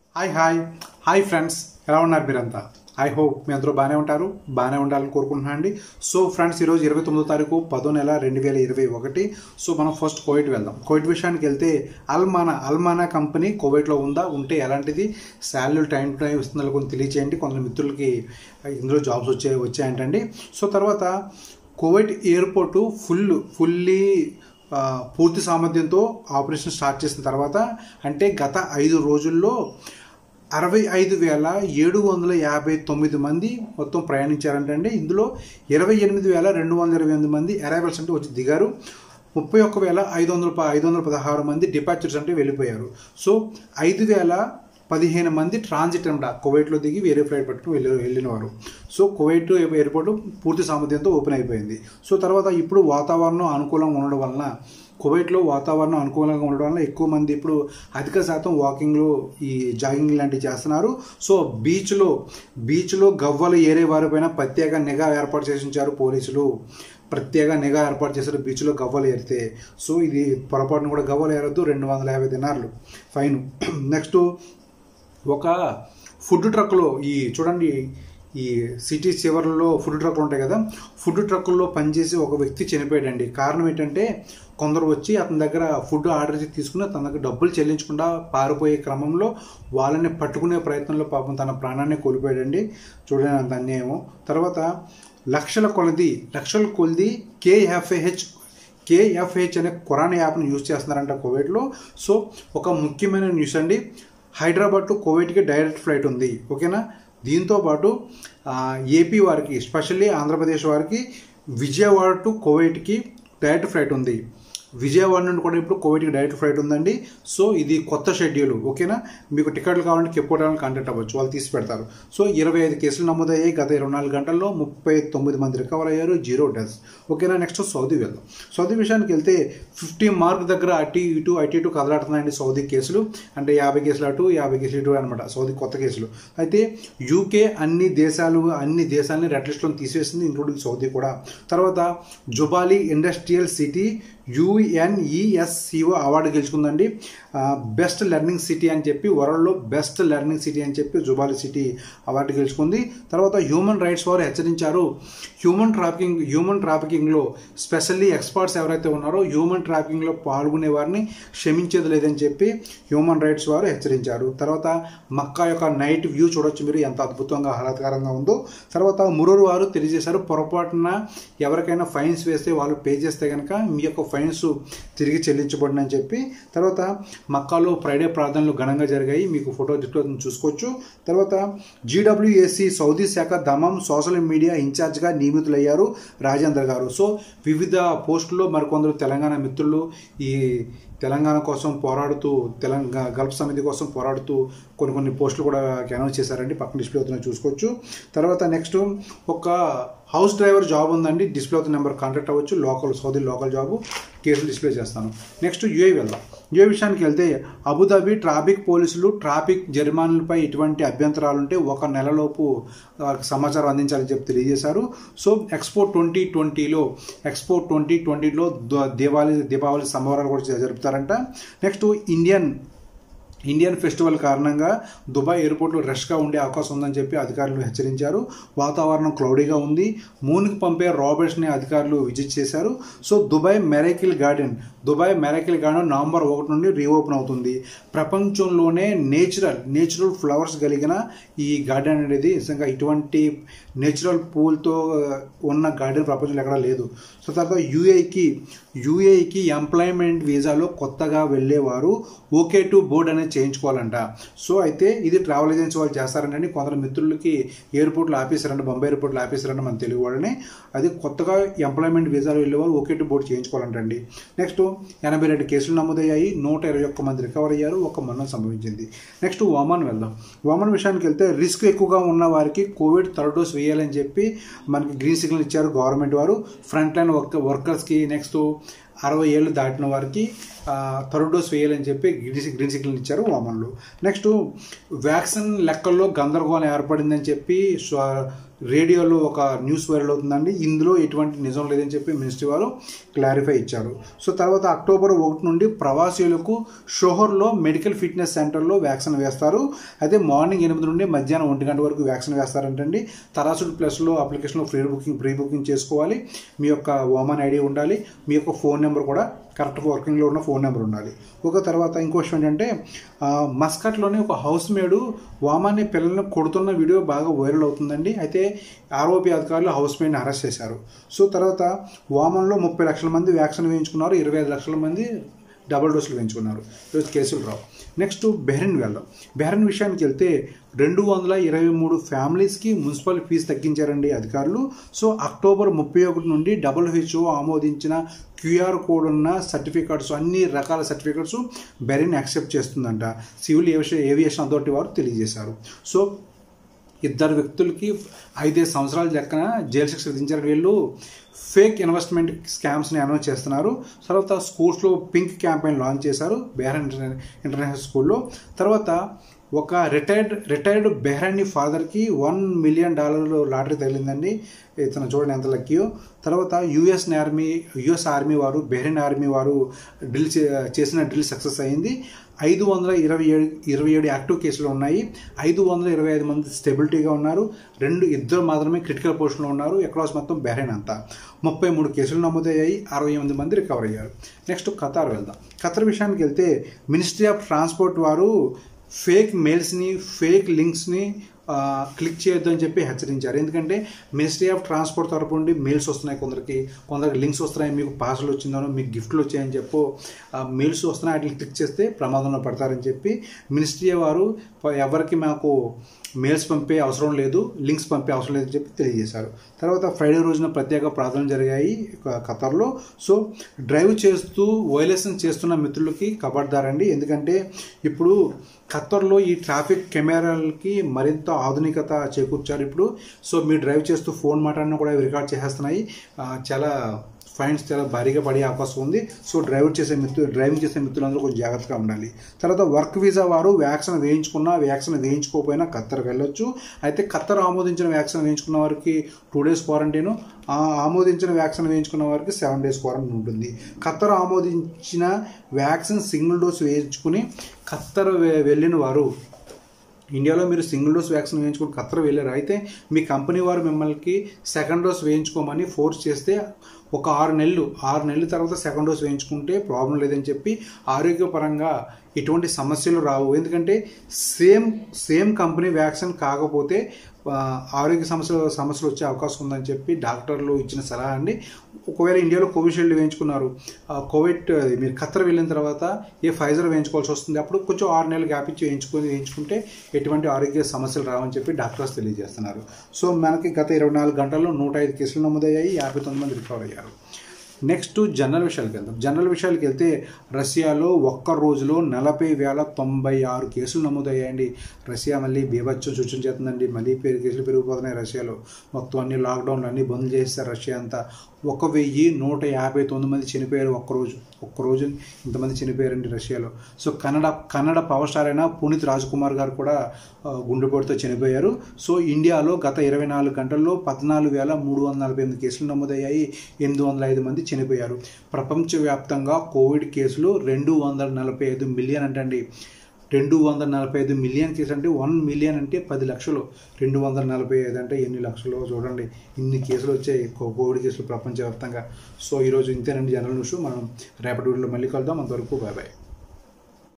hi hi hi friends ఎలా ఉన్నారు మీరంతా ఐ హోప్ మీ అందరూ బాగానే ఉంటారు బాగానే ఉండాలని కోరుకుంటున్నాను అండి సో ఫ్రెండ్స్ ఈరోజు ఇరవై తొమ్మిదో తారీఖు పదో నెల రెండు వేల ఇరవై ఒకటి సో మనం ఫస్ట్ కోవిడ్ వెళ్దాం కోవిడ్ విషయానికి వెళ్తే అల్మానా అల్మానా కంపెనీ కోవిడ్లో ఉందా ఉంటే ఎలాంటిది శాలరీ టైం టు టైం ఇస్తుందో కొంచెం తెలియచేయండి కొందరు మిత్రులకి ఇందులో జాబ్స్ వచ్చే వచ్చాయంటండి సో తర్వాత కోవిడ్ ఎయిర్పోర్టు ఫుల్ ఫుల్లీ ఆ, పూర్తి సామర్థ్యంతో ఆపరేషన్ స్టార్ట్ చేసిన తర్వాత అంటే గత ఐదు రోజుల్లో అరవై ఐదు వేల ఏడు వందల యాభై తొమ్మిది మంది మొత్తం ప్రయాణించారంటండి ఇందులో ఇరవై ఎనిమిది వేల రెండు వందల ఇరవై ఎనిమిది మంది అరైవల్స్ అంటే వచ్చి దిగారు ముప్పై ఒక్క వేల ఐదు వందల ప- ఐదు వందల పదహారు మంది డిపార్చర్స్ అంటే వెళ్ళిపోయారు సో ఐదు వేల పదిహేను మంది ట్రాన్సిట్ అనమాట కువైట్లో దిగి వేరే ఫ్లైట్ పట్టుకుని వెళ్ళి వెళ్ళినవారు సో కువైట్ ఎయిర్పోర్ట్ పూర్తి సామర్థ్యంతో ఓపెన్ అయిపోయింది సో తర్వాత ఇప్పుడు వాతావరణం అనుకూలంగా ఉండడం వలన కువైట్లో వాతావరణం అనుకూలంగా ఉండడం వల్ల ఎక్కువ మంది ఇప్పుడు అధిక శాతం వాకింగ్లు ఈ జాగింగ్ లాంటివి చేస్తున్నారు సో బీచ్లో బీచ్లో గవ్వలు ఏరే వారిపైన ప్రత్యేక నిఘా ఏర్పాటు చేసి ఉంచారు పోలీసులు ప్రత్యేక నిఘా ఏర్పాటు చేశారు బీచ్లో గవ్వలు ఏరితే సో ఇది పొరపాటును కూడా గవ్వలు ఏరద్దు రెండు వందల యాభై దినార్లు ఫైన్ నెక్స్ట్ ఒక ఫుడ్ ట్రక్లో ఈ చూడండి ఈ సిటీ చివరిలో ఫుడ్ ట్రక్లు ఉంటాయి కదా ఫుడ్ ట్రక్కుల్లో పనిచేసి ఒక వ్యక్తి చనిపోయాడండి కారణం ఏంటంటే కొందరు వచ్చి అతని దగ్గర ఫుడ్ ఆర్డర్ చేసి తీసుకుని తన దగ్గర డబ్బులు చెల్లించకుండా పారిపోయే క్రమంలో వాళ్ళని పట్టుకునే ప్రయత్నంలో పాపం తన ప్రాణాన్ని కోల్పోయాడండి చూడండి అంత అన్యాయం తర్వాత లక్షల కొలది లక్షల కొలది కేఎఫ్ఏహెచ్ కేఎఫ్హెచ్ అనే ఖురాన్ యాప్ను యూజ్ చేస్తున్నారంట కోవిడ్లో సో ఒక ముఖ్యమైన న్యూస్ అండి హైదరాబాద్ టు కోవిడ్కి డైరెక్ట్ ఫ్లైట్ ఉంది ఓకేనా దీంతో పాటు ఆ, ఏపీ వారికి ఎస్పెషల్లీ ఆంధ్రప్రదేశ్ వారికి విజయవాడ టు కోవిడ్కి డైరెక్ట్ ఫ్లైట్ ఉంది విజయవాడ నుండి కూడా ఇప్పుడు కోవిడ్కి డైరెక్ట్ ఫ్లైట్ ఉందండి సో ఇది కొత్త షెడ్యూల్ ఓకేనా మీకు టికెట్లు కావాలంటే కెప్పోటాలను కాంటాక్ట్ అవ్వచ్చు వాళ్ళు తీసి పెడతారు సో ఇరవై ఐదు కేసులు నమోదయ్యాయి గత ఇరవై నాలుగు గంటల్లో ముప్పై తొమ్మిది మంది రికవర్ అయ్యారు జీరో డెత్స్ ఓకేనా నెక్స్ట్ సౌదీ వెళ్దాం సౌదీ విషయానికి వెళ్తే ఫిఫ్టీ మార్క్ దగ్గర అటు ఇటు అటు ఇటు కదలాడుతున్నాయండి సౌదీ కేసులు అంటే యాభై కేసులు అటు యాభై కేసులు ఇటు అనమాట సౌదీ కొత్త కేసులు అయితే యూకే అన్ని దేశాలు అన్ని దేశాలని రెడ్ లిస్ట్లో తీసేసింది ఇంక్లూడింగ్ సౌదీ కూడా తర్వాత Jubail industrial city UNESCO award గెలుచుకుందండి బెస్ట్ లెర్నింగ్ సిటీ అని చెప్పి వరల్డ్లో బెస్ట్ లెర్నింగ్ సిటీ అని చెప్పి జుబాలి సిటీ అవార్డు గెలుచుకుంది తర్వాత హ్యూమన్ రైట్స్ వారు హెచ్చరించారు హ్యూమన్ ట్రాఫికింగ్ హ్యూమన్ ట్రాఫికింగ్లో స్పెషల్లీ ఎక్స్పర్ట్స్ ఎవరైతే ఉన్నారో హ్యూమన్ ట్రాఫికింగ్లో పాల్గొనే వారిని క్షమించేది లేదని చెప్పి హ్యూమన్ రైట్స్ వారు హెచ్చరించారు తర్వాత మక్కా యొక్క నైట్ వ్యూ చూడొచ్చు మీరు ఎంత అద్భుతంగా ఆహ్లాదకరంగా ఉందో తర్వాత మురూరు వారు తెలియజేశారు పొరపాటున ఎవరికైనా ఫైన్స్ వేస్తే వాళ్ళు పే చేస్తే కనుక మీ యొక్క ఫైన్స్ తిరిగి చెల్లించబడిన అని చెప్పి తర్వాత మక్కాలో ఫ్రైడే ప్రార్థనలు ఘనంగా జరిగాయి మీకు ఫోటో దిట్లో చూసుకోవచ్చు తర్వాత జీడబ్ల్యూఏసి సౌదీ శాఖ దమం సోషల్ మీడియా ఇన్ఛార్జ్గా నియమితులయ్యారు రాజేంద్ర గారు సో వివిధ పోస్టుల్లో మరికొందరు తెలంగాణ మిత్రులు ఈ తెలంగాణ కోసం పోరాడుతూ తెలంగాణ గల్ఫ్ సమితి కోసం పోరాడుతూ కొన్ని కొన్ని పోస్టులు కూడా అనౌన్స్ చేశారండి పక్కన డిస్ప్లే అవుతున్నాయి చూసుకోవచ్చు తర్వాత నెక్స్ట్ ఒక హౌస్ డ్రైవర్ జాబ్ ఉందండి డిస్ప్లే అవుతున్న నెంబర్ కాంటాక్ట్ అవ్వచ్చు లోకల్ సౌదీ లోకల్ జాబ్ కేసులు డిస్ప్లే చేస్తాను నెక్స్ట్ యూఏ వెళ్దాం యూఏ విషయానికి వెళ్తే అబుదాబి ట్రాఫిక్ పోలీసులు ట్రాఫిక్ జరిమానాలపై ఎటువంటి అభ్యంతరాలు ఉంటే ఒక నెలలోపు వారికి సమాచారం అందించాలని చెప్పి తెలియజేశారు సో ఎక్స్పో ట్వంటీ ట్వంటీలో ఎక్స్పో ట్వంటీ ట్వంటీలో దీపావళి దీపావళి సంబరాలు కూడా జరుపుతారంట నెక్స్ట్ ఇండియన్ ఇండియన్ ఫెస్టివల్ కారణంగా దుబాయ్ ఎయిర్పోర్ట్లో రష్గా ఉండే అవకాశం ఉందని చెప్పి అధికారులు హెచ్చరించారు వాతావరణం క్లౌడీగా ఉంది మూన్కి పంపే రాబర్ట్స్ని అధికారులు విజిట్ చేశారు so Dubai miracle garden Dubai miracle garden November ఒకటి నుండి రీఓపెన్ అవుతుంది ప్రపంచంలోనే నేచురల్ నేచురల్ ఫ్లవర్స్ కలిగిన ఈ గార్డెన్ అనేది నిజంగా ఇటువంటి నేచురల్ పూల్తో ఉన్న గార్డెన్ ప్రపంచంలో ఎక్కడా లేదు సో తర్వాత యూఏకి యూఏకి ఎంప్లాయ్మెంట్ వీసాలో కొత్తగా వెళ్ళేవారు ఓకే టు బోర్డ్ అనేది చేయించుకోవాలంట సో అయితే ఇది ట్రావెల్ ఏజెన్సీ వాళ్ళు చేస్తారంటే కొందరు మిత్రులకి ఎయిర్పోర్ట్లో ఆపేశారంట బొంబాయి ఎయిర్పోర్ట్లో ఆపేశారంట మన తెలుగు వాళ్ళని అది కొత్తగా ఎంప్లాయ్మెంట్ వీసాలో వెళ్ళేవారు ఓకే టు బోర్డు చేయించుకోవాలంటండి నెక్స్ట్ ఎనభై రెండు కేసులు నమోదయ్యాయి నూట ఇరవై ఒక్క మంది రికవర్ అయ్యారు ఒక మరణం సంభవించింది నెక్స్ట్ వామన్ వెళ్దాం వామన్ విషయానికి వెళ్తే రిస్క్ ఎక్కువగా ఉన్న వారికి కోవిడ్ థర్డ్ డోస్ వేయాలని చెప్పి మనకి గ్రీన్ సిగ్నల్ ఇచ్చారు గవర్నమెంట్ వారు ఫ్రంట్ లైన్ వర్క్ వర్కర్స్కి నెక్స్ట్ అరవై ఏళ్ళు దాటిన వారికి థర్డ్ డోస్ వేయాలని చెప్పి గ్రీన్ గ్రీన్ సిగ్నల్ ఇచ్చారు వామన్లు నెక్స్ట్ వ్యాక్సిన్ లెక్కల్లో గందరగోళం ఏర్పడిందని చెప్పి స్వ- రేడియోలో ఒక న్యూస్ వైరల్ అవుతుందండి ఇందులో ఎటువంటి నిజం లేదని చెప్పి మినిస్ట్రీ వారు క్లారిఫై ఇచ్చారు సో తర్వాత అక్టోబర్ ఒకటి నుండి ప్రవాసీలకు షోహర్లో మెడికల్ ఫిట్నెస్ సెంటర్లో వ్యాక్సిన్ వేస్తారు అయితే మార్నింగ్ ఎనిమిది నుండి మధ్యాహ్నం ఒంటి గంట వరకు వ్యాక్సిన్ వేస్తారంటండి తరాసుడ్ ప్లస్లో అప్లికేషన్లో ఫ్రీ బుకింగ్ ప్రీ బుకింగ్ చేసుకోవాలి మీ యొక్క ఓమన్ ఐడి ఉండాలి మీ యొక్క ఫోన్ నెంబర్ కూడా కరెక్ట్ వర్కింగ్లో ఉన్న ఫోన్ నెంబర్ ఉండాలి ఒక తర్వాత ఇంకో విషయం ఏంటంటే ఆ, మస్కట్లోని ఒక హౌస్ మేడు వామాన్ని పిల్లల్ని కొడుతున్న వీడియో బాగా వైరల్ అవుతుందండి అయితే ఆర్ఓపి అధికారులు హౌస్ మేడ్ని అరెస్ట్ చేశారు సో తర్వాత వామన్లో ముప్పై లక్షల మంది వ్యాక్సిన్ వేయించుకున్నారు ఇరవై ఐదు లక్షల మంది డబుల్ డోసులు వేయించుకున్నారు ఈరోజు కేసులు రావు నెక్స్ట్ బెహ్రెన్ వెళ్దాం బెహ్రెన్ విషయానికి వెళ్తే రెండు వందల ఇరవై మూడు ఫ్యామిలీస్కి మున్సిపల్ ఫీజు తగ్గించారండి అధికారులు సో అక్టోబర్ ముప్పై ఒకటి నుండి డబ్ల్యూహెచ్ఓ ఆమోదించిన క్యూఆర్ కోడ్ ఉన్న సర్టిఫికేట్స్ అన్ని రకాల సర్టిఫికేట్స్ బెహ్రెన్ యాక్సెప్ట్ చేస్తుందంట సివిల్ ఏవియేషన్ ఏవియేషన్ అథారిటీ వారు తెలియజేశారు సో ఇద్దరు వ్యక్తులకి ఐదైదు సంవత్సరాల లెక్కన జైలు శిక్ష విధించారు వీళ్ళు ఫేక్ ఇన్వెస్ట్మెంట్ స్కామ్స్ని అనౌన్స్ చేస్తున్నారు తర్వాత స్కూల్స్లో పింక్ క్యాంపెయిన్ లాంచ్ చేశారు బెహ్రాన్ ఇంటర్ ఇంటర్నేషనల్ స్కూల్లో తర్వాత ఒక రిటైర్డ్ రిటైర్డ్ బెహ్రానీ ఫాదర్కి వన్ మిలియన్ డాలర్లు లాటరీ తగిలిందండి ఇతను చూడండి ఎంత లక్కీయో తర్వాత యుఎస్ ఆర్మీ యుఎస్ ఆర్మీ వారు బెహ్రెన్ ఆర్మీ వారు డ్రిల్ చే- చేసిన డ్రిల్ సక్సెస్ అయింది ఐదు వందల ఇరవై ఏడు ఇరవై ఏడు యాక్టివ్ కేసులు ఉన్నాయి ఐదు వందల ఇరవై ఐదు మంది స్టెబిలిటీగా ఉన్నారు రెండు ఇద్దరు మాత్రమే క్రిటికల్ పొజిషన్లో ఉన్నారు అక్రాస్ మొత్తం బెహ్రెన్ అంతా ముప్పై మూడు కేసులు నమోదయ్యాయి అరవై ఎనిమిది మంది రికవర్ అయ్యారు నెక్స్ట్ ఖతార్ వెళ్దాం ఖతార్ విషయానికి వెళ్తే మినిస్ట్రీ ఆఫ్ ట్రాన్స్పోర్ట్ వారు ఫేక్ మెయిల్స్ని ఫేక్ లింక్స్ని ఆ, క్లిక్ చేయొద్దు అని చెప్పి హెచ్చరించారు ఎందుకంటే మినిస్ట్రీ ఆఫ్ ట్రాన్స్పోర్ట్ తరపు నుండి మెయిల్స్ వస్తున్నాయి కొందరికి కొందరికి లింక్స్ వస్తున్నాయి మీకు పార్సల్ వచ్చిందనో మీకు గిఫ్ట్లు వచ్చాయని చెప్పు ఆ మెయిల్స్ వస్తున్నాయి వాటిని క్లిక్ చేస్తే ప్రమాదంలో పడతారని చెప్పి మినిస్ట్రీ వారు ప- ఎవరికి మాకు మెయిల్స్ పంపే అవసరం లేదు లింక్స్ పంపే అవసరం లేదని చెప్పి తెలియజేశారు తర్వాత ఫ్రైడే రోజున ప్రత్యేక ప్రార్థనలు జరిగాయి క- ఖతర్లో సో డ్రైవ్ చేస్తూ వైలేషన్ చేస్తున్న మిత్రులకి కబడ్దారండి ఎందుకంటే ఇప్పుడు ఖత్తర్లో ఈ ట్రాఫిక్ కెమెరాలకి మరింత ఆధునికత చేకూర్చారు ఇప్పుడు సో మీరు డ్రైవ్ చేస్తూ ఫోన్ మాట్లాడినా కూడా ఇవి రికార్డ్ చేసేస్తున్నాయి ఆ, చాలా ఫైన్స్ చాలా భారీగా పడే అవకాశం ఉంది సో డ్రైవ్ చేసే మిత్రులు డ్రైవింగ్ చేసే మిత్రులందరూ కొంచెం జాగ్రత్తగా ఉండాలి తర్వాత వర్క్ వీసా వారు వ్యాక్సిన్ వేయించుకున్నా వ్యాక్సిన్ వేయించుకోకపోయినా ఖత్తర్ వెళ్ళొచ్చు అయితే ఖత్తర్ ఆమోదించిన వ్యాక్సిన్ వేయించుకున్న వారికి టూ డేస్ క్వారంటైన్ ఆమోదించిన వ్యాక్సిన్ వేయించుకున్న వారికి సెవెన్ డేస్ క్వారంటైన్ ఉంటుంది ఖత్తర్ ఆమోదించిన వ్యాక్సిన్ సింగిల్ డోస్ వేయించుకుని ఖత్తర్ వె- వెళ్ళిన వారు ఇండియాలో మీరు సింగిల్ డోస్ వ్యాక్సిన్ వేయించుకుని ఖత్తర్ వెళ్ళారు అయితే మీ కంపెనీ వారు మిమ్మల్ని సెకండ్ డోస్ వేయించుకోమని ఫోర్స్ చేస్తే ఒక ఆరు నెలలు ఆరు నెలల తర్వాత సెకండ్ డోస్ వేయించుకుంటే ప్రాబ్లం లేదని చెప్పి ఆరోగ్యపరంగా ఎటువంటి సమస్యలు రావు ఎందుకంటే సేమ్ సేమ్ కంపెనీ వ్యాక్సిన్ కాకపోతే ఆ, ఆరోగ్య సమస్యలు సమస్యలు వచ్చే అవకాశం ఉందని చెప్పి డాక్టర్లు ఇచ్చిన సలహా అండి ఒకవేళ ఇండియాలో కోవిషీల్డ్ వేయించుకున్నారు ఆ, కోవిడ్ అది మీరు ఖత్తర్ వెళ్ళిన తర్వాత ఏ ఫైజర్ వేయించుకోవాల్సి వస్తుంది అప్పుడు కొంచెం ఆరు నెలలు గ్యాప్ ఇచ్చి వేయించుకొని వేయించుకుంటే ఎటువంటి ఆరోగ్య సమస్యలు రావని చెప్పి డాక్టర్స్ తెలియజేస్తున్నారు సో మనకి గత ఇరవై నాలుగు గంటల్లో నూట ఐదు కేసులు నమోదయ్యాయి యాభై తొమ్మిది మంది రికవర్ అయ్యారు నెక్స్ట్ జనరల్ విషయాలకు వెళ్దాం జనరల్ విషయాలకు వెళ్తే రష్యాలో ఒక్క రోజులో నలభై వేల తొంభై ఆరు కేసులు నమోదయ్యాయండి రష్యా మళ్ళీ బీభత్సం సూచన చేస్తుందండి మళ్ళీ పెరిగి కేసులు పెరిగిపోతున్నాయి రష్యాలో మొత్తం అన్ని లాక్డౌన్లు అన్ని బంద్ చేస్తారు రష్యా అంతా ఒక వెయ్యి నూట యాభై తొమ్మిది మంది చనిపోయారు ఒక్కరోజు ఒక్కరోజు ఇంతమంది చనిపోయారండి రష్యాలో so Kannada Kannada power star అయిన పునీత్ రాజ్ కుమార్ గారు కూడా ఆ, గుండెపోటుతో చనిపోయారు సో ఇండియాలో గత ఇరవై నాలుగు గంటల్లో పద్నాలుగు వేల మూడు వందల నలభై ఎనిమిది కేసులు నమోదయ్యాయి ఎనిమిది వందల ఐదు మంది చనిపోయారు ప్రపంచవ్యాప్తంగా కోవిడ్ కేసులు రెండు వందల నలభై ఐదు మిలియన్ అంటండి రెండు వందల నలభై ఐదు మిలియన్ కేసు అంటే వన్ మిలియన్ అంటే పది లక్షలు రెండు వందల నలభై ఐదు అంటే ఎన్ని లక్షలు చూడండి ఇన్ని కేసులు వచ్చాయి కో- కోవిడ్ కేసులు ప్రపంచవ్యాప్తంగా సో ఈరోజు ఇంతేనండి జనరల్ న్యూస్ మనం రేపటి వీడియోలో మళ్ళీ కలుద్దాం అంతవరకు బాయ్ బాయ్